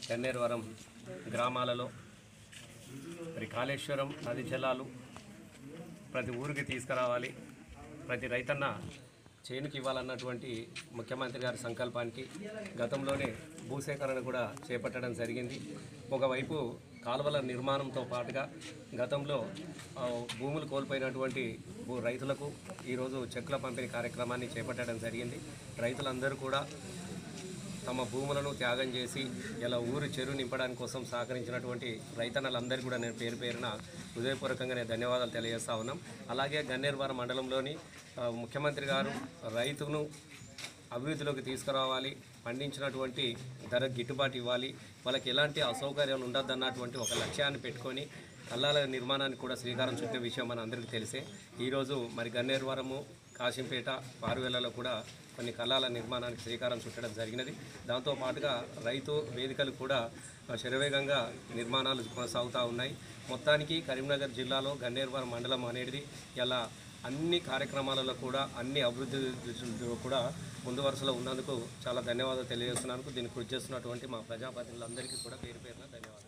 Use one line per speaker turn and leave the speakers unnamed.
గన్నేరువరం గ్రామాలలో మరి కాళేశ్వరం నది జలాలు ప్రతి ఊరికి తీసుకురావాలి ప్రతి రైతన్న చేనుకి ఇవ్వాలన్నటువంటి ముఖ్యమంత్రి గారి సంకల్పానికి గతంలోనే భూసేకరణ కూడా చేపట్టడం జరిగింది ఒకవైపు కాలువల నిర్మాణంతో పాటుగా గతంలో ఆ, భూములు కోల్పోయినటువంటి భూ రైతులకు ఈరోజు చెక్కుల పంపిణీ కార్యక్రమాన్ని చేపట్టడం జరిగింది రైతులందరూ కూడా తమ భూములను త్యాగం చేసి ఇలా ఊరు చెరువు నింపడానికి కోసం సహకరించినటువంటి రైతన్నలందరికీ కూడా నేను పేరు పేరున హృదయపూర్వకంగా నేను ధన్యవాదాలు తెలియజేస్తా ఉన్నాం అలాగే గన్నేరువారం మండలంలోని ఆ, ముఖ్యమంత్రి గారు రైతును అభివృద్ధిలోకి తీసుకురావాలి పండించినటువంటి ధర గిట్టుబాటు ఇవ్వాలి వాళ్ళకి ఎలాంటి అసౌకర్యాలు ఉండద్దన్నటువంటి ఒక లక్ష్యాన్ని పెట్టుకొని కల్లాల నిర్మాణానికి కూడా శ్రీకారం చుట్టిన విషయం మన అందరికీ తెలిసే ఈరోజు మరి గన్నేరువరము కాశంపేట పారువేలలో కూడా కొన్ని కళాల నిర్మాణానికి శ్రీకారం చుట్టడం జరిగినది దాంతో పాటుగా రైతు వేదికలు కూడా శరవేగంగా నిర్మాణాలు కొనసాగుతూ ఉన్నాయి మొత్తానికి కరీంనగర్ జిల్లాలో గన్నేరువరం మండలం అనేది ఇలా అన్ని కార్యక్రమాలలో కూడా అన్ని అభివృద్ధి కూడా ముందు వరుసలో ఉన్నందుకు చాలా ధన్యవాదాలు తెలియజేస్తున్నాను దీన్ని కృషి చేస్తున్నటువంటి మా ప్రజాప్రతినిధులందరికీ కూడా పేరు పేరున ధన్యవాదాలు